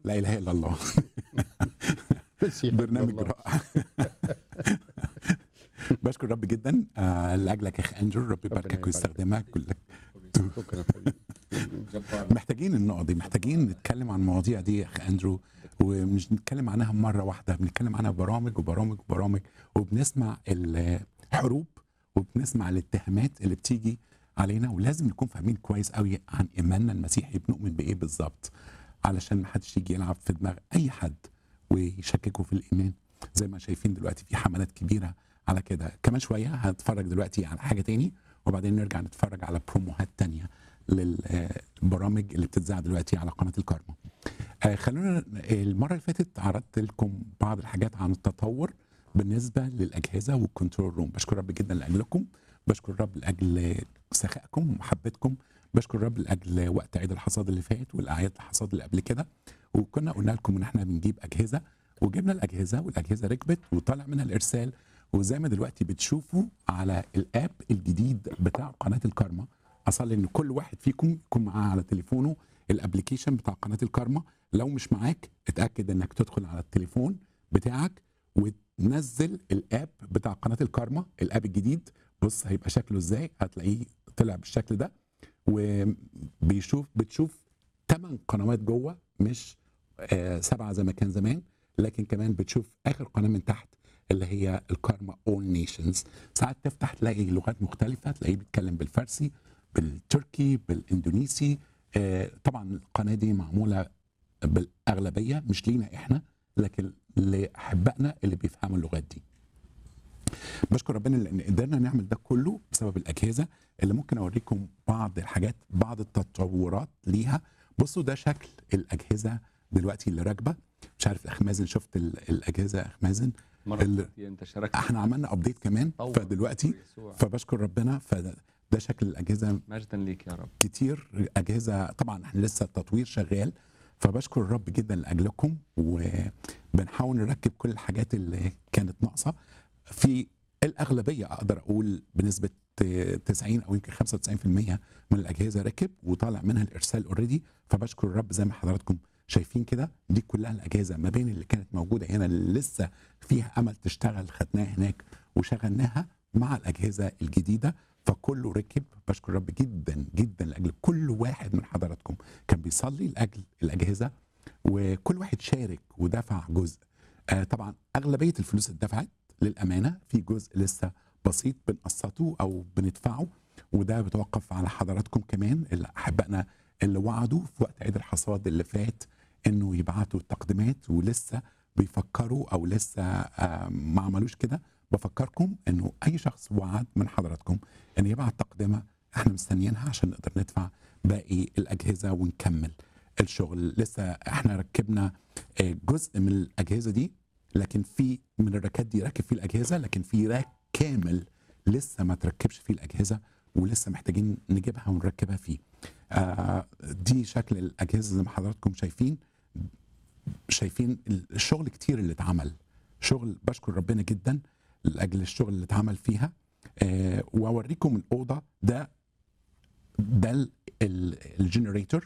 لا اله الا الله بس يحب برنامج الله. رائع بشكر رب جدا آه، لاجلك يا اخ اندرو رب ربنا يباركك يبارك. ويستخدمك كلك شكرا حبيبي محتاجين النقط دي محتاجين نتكلم عن المواضيع دي يا اخ اندرو ومش نتكلم عنها مره واحده بنتكلم عنها برامج وبرامج وبرامج وبنسمع الحروب وبنسمع الاتهامات اللي بتيجي علينا ولازم نكون فاهمين كويس قوي عن ايماننا المسيحي بنؤمن بايه بالظبط علشان ما حدش يجي يلعب في دماغ اي حد ويشككه في الايمان زي ما شايفين دلوقتي في حملات كبيره على كده كمان شويه هنتفرج دلوقتي على حاجه تاني وبعدين نرجع نتفرج على بروموهات تانية للبرامج اللي بتتذاع دلوقتي على قناه الكارما آه، خلونا المره اللي فاتت عرضت لكم بعض الحاجات عن التطور بالنسبه للاجهزه والكنترول روم بشكر رب جدا لاجلكم بشكر رب لاجل سخائكم ومحبتكم بشكر رب لاجل وقت عيد الحصاد اللي فات والاعياد الحصاد اللي قبل كده وكنا قلنا لكم ان احنا بنجيب اجهزه وجبنا الاجهزه والاجهزه ركبت وطلع منها الارسال وزي ما دلوقتي بتشوفوا على الاب الجديد بتاع قناه الكارما اصلي ان كل واحد فيكم يكون معاه على تليفونه الابلكيشن بتاع قناه الكارما لو مش معاك اتاكد انك تدخل على التليفون بتاعك وتنزل الاب بتاع قناه الكارما الاب الجديد بص هيبقى شكله ازاي هتلاقيه طلع بالشكل ده وبيشوف بتشوف ثمان قنوات جوه مش آه سبعه زي ما كان زمان لكن كمان بتشوف اخر قناه من تحت اللي هي الكارما اول نيشنز ساعات تفتح تلاقي لغات مختلفه تلاقيه بيتكلم بالفارسي بالتركي بالاندونيسي آه طبعا القناه دي معموله بالاغلبيه مش لينا احنا لكن لاحبائنا اللي بيفهموا اللغات دي بشكر ربنا لان قدرنا نعمل ده كله بسبب الاجهزه اللي ممكن اوريكم بعض الحاجات بعض التطورات ليها بصوا ده شكل الاجهزه دلوقتي اللي راكبه مش عارف اخ مازن شفت ال- الاجهزه يا اخ مازن مرة ال- فاتت انت شاركت احنا عملنا ابديت كمان طور فدلوقتي يسوع. فبشكر ربنا فده ده شكل الاجهزه مجدا ليك يا رب كتير اجهزه طبعا احنا لسه التطوير شغال فبشكر الرب جدا لاجلكم وبنحاول نركب كل الحاجات اللي كانت ناقصه في الاغلبيه اقدر اقول بنسبه 90 او يمكن 95% من الاجهزه ركب وطالع منها الارسال اوريدي فبشكر الرب زي ما حضراتكم شايفين كده دي كلها الاجهزه ما بين اللي كانت موجوده هنا اللي لسه فيها امل تشتغل خدناها هناك وشغلناها مع الاجهزه الجديده فكله ركب بشكر الرب جدا جدا لاجل كل واحد من حضراتكم كان بيصلي لاجل الاجهزه وكل واحد شارك ودفع جزء آه طبعا اغلبيه الفلوس اتدفعت للامانه في جزء لسه بسيط بنقسطه او بندفعه وده بتوقف على حضراتكم كمان اللي احبائنا اللي وعدوا في وقت عيد الحصاد اللي فات انه يبعتوا التقديمات ولسه بيفكروا او لسه آه، ما عملوش كده بفكركم انه اي شخص وعد من حضراتكم ان يبعت تقدمه احنا مستنيينها عشان نقدر ندفع باقي الاجهزه ونكمل الشغل لسه احنا ركبنا آه، جزء من الاجهزه دي لكن في من الراكات دي راكب فيه الاجهزه لكن في راك كامل لسه ما تركبش فيه الاجهزه ولسه محتاجين نجيبها ونركبها فيه آه دي شكل الاجهزه زي ما حضراتكم شايفين شايفين الشغل كتير اللي اتعمل شغل بشكر ربنا جدا لاجل الشغل اللي اتعمل فيها آه واوريكم الاوضه ده ده الجنريتور